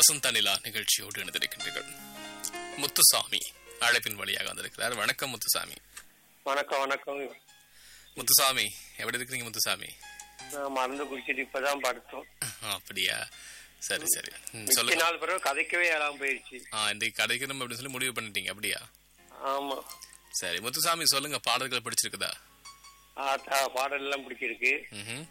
வசந்த நிலா நிகழ்ச்சியோடு இணைந்திருக்கின்றீர்கள் முத்துசாமி அழைப்பின் வழியாக வந்திருக்கிறார் வணக்கம் முத்துசாமி வணக்கம் வணக்கம் முத்துசாமி எப்படி இருக்கிறீங்க முத்துசாமி நான் மருந்து குடிச்சிட்டு இப்பதான் படுத்தோம் அப்படியா சரி சரி ம், மிச்ச சொல்லுங்க நாள் பிறகு கதைக்கவே இயலாம போயிடுச்சு ஆ இன்றைக்கு கடைக்கணும் அப்படின்னு சொல்லி முடிவு பண்ணிட்டீங்க அப்படியா ஆமா சரி முத்துசாமி சொல்லுங்க பாடல்கள் பிடிச்சிருக்குதா ஆத்தா பாடல் எல்லாம் பிடிச்சிருக்கு ம்ஹும்.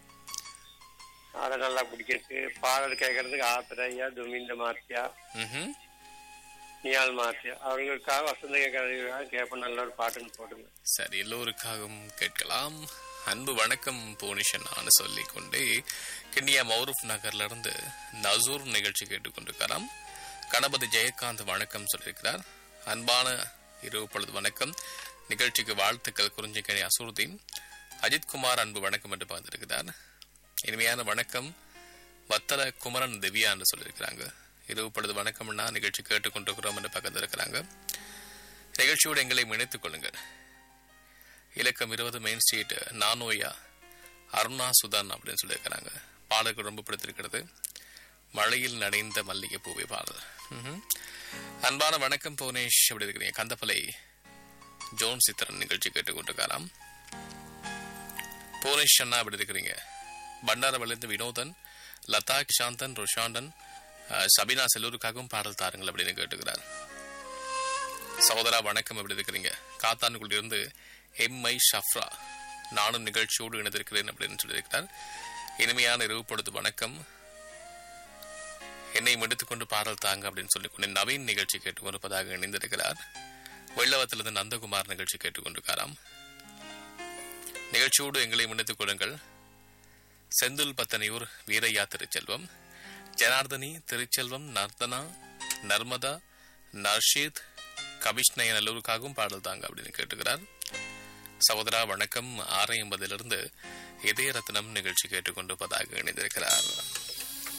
ஆட நல்லா பிடிச்சிருக்கு பாடல் கேட்கறதுக்கு ஆத்திரையா துமிந்த மாத்தியா ம்ஹும். நியால் மாத்தியா அவங்களுக்காக வசந்த கேட்கறதுக்காக கேட்ப நல்ல ஒரு பாட்டுன்னு போடுங்க சரி எல்லோருக்காகவும் கேட்கலாம் அன்பு வணக்கம் போனிஷனான்னு சொல்லிக் கொண்டே கிண்ணியா மௌரூப் நகர்ல இருந்து நசூர் நிகழ்ச்சி கேட்டுக்கொண்டிருக்கிறாராம் கணபதி ஜெயகாந்த் வணக்கம் சொல்லியிருக்கிறார் அன்பான இரவு பொழுது வணக்கம் நிகழ்ச்சிக்கு வாழ்த்துக்கள் குறிஞ்சிக்கணி அசூர்தீன் அஜித்குமார் அன்பு வணக்கம் என்று பார்த்திருக்கிறார் இனிமையான வணக்கம் வத்தல குமரன் திவ்யா என்று சொல்லியிருக்கிறாங்க இரவு பொழுது வணக்கம்னா நிகழ்ச்சி கேட்டுக்கொண்டிருக்கிறோம் என்று பக்கத்தில் இருக்கிறாங்க நிகழ்ச்சியோடு எங்களை இணைத்துக் கொள்ளுங்கள் இலக்கம் இருபது மெயின் ஸ்ட்ரீட் நானோயா அருணா சுதான் அப்படின்னு சொல்லியிருக்கிறாங்க பாடல்கள் ரொம்ப பிடித்திருக்கிறது மழையில் நனைந்த மல்லிகை பூவை பாடல் ம்ஹும். அன்பான வணக்கம் புவனேஷ் எப்படி இருக்கிறீங்க கந்தப்பலை ஜோன் சித்திரன் நிகழ்ச்சி கேட்டுக்கொண்டிருக்காராம் புவனேஷ் அண்ணா எப்படி இருக்கிறீங்க பண்டாரவளிந்து வினோதன் லதா கிஷாந்தன் ருஷாண்டன் அஹ், சபினா செல்லூருக்காகவும் பாடல் தாருங்கள் அப்படின்னு கேட்டுக்கிறார் சகோதரா வணக்கம் எப்படி இருக்கிறீங்க காத்தானுக்குள்ள இருந்து எம் ஐ ஷஃப்ரா நானும் நிகழ்ச்சியோடு இணைந்திருக்கிறேன் அப்படின்னு சொல்லியிருக்கிறார் இனிமையான இரவு பொழுது வணக்கம் என்னை முடித்துக் கொண்டு பாடல் தாங்க அப்படின்னு சொல்லி கொண்டு நவீன் நிகழ்ச்சி கேட்டுக்கொண்டிருப்பதாக இணைந்திருக்கிறார் வெள்ளவத்திலிருந்து நந்தகுமார் நிகழ்ச்சி கேட்டுக்கொண்டிருக்காராம் நிகழ்ச்சியோடு எங்களை முன்னித்துக் கொள்ளுங்கள் செந்தில் பத்தனையூர் வீரையா திருச்செல்வம் ஜனார்தனி திருச்செல்வம் நர்தனா நர்மதா நர்ஷீத் கவிஷ்ணயன் எல்லோருக்காகவும் பாடல் தாங்க அப்படின்னு கேட்டுக்கிறார் சகோதரா வணக்கம் ஆறு எண்பதிலிருந்து இதய ரத்னம் நிகழ்ச்சி கேட்டுக்கொண்டிருப்பதாக இணைந்திருக்கிறார்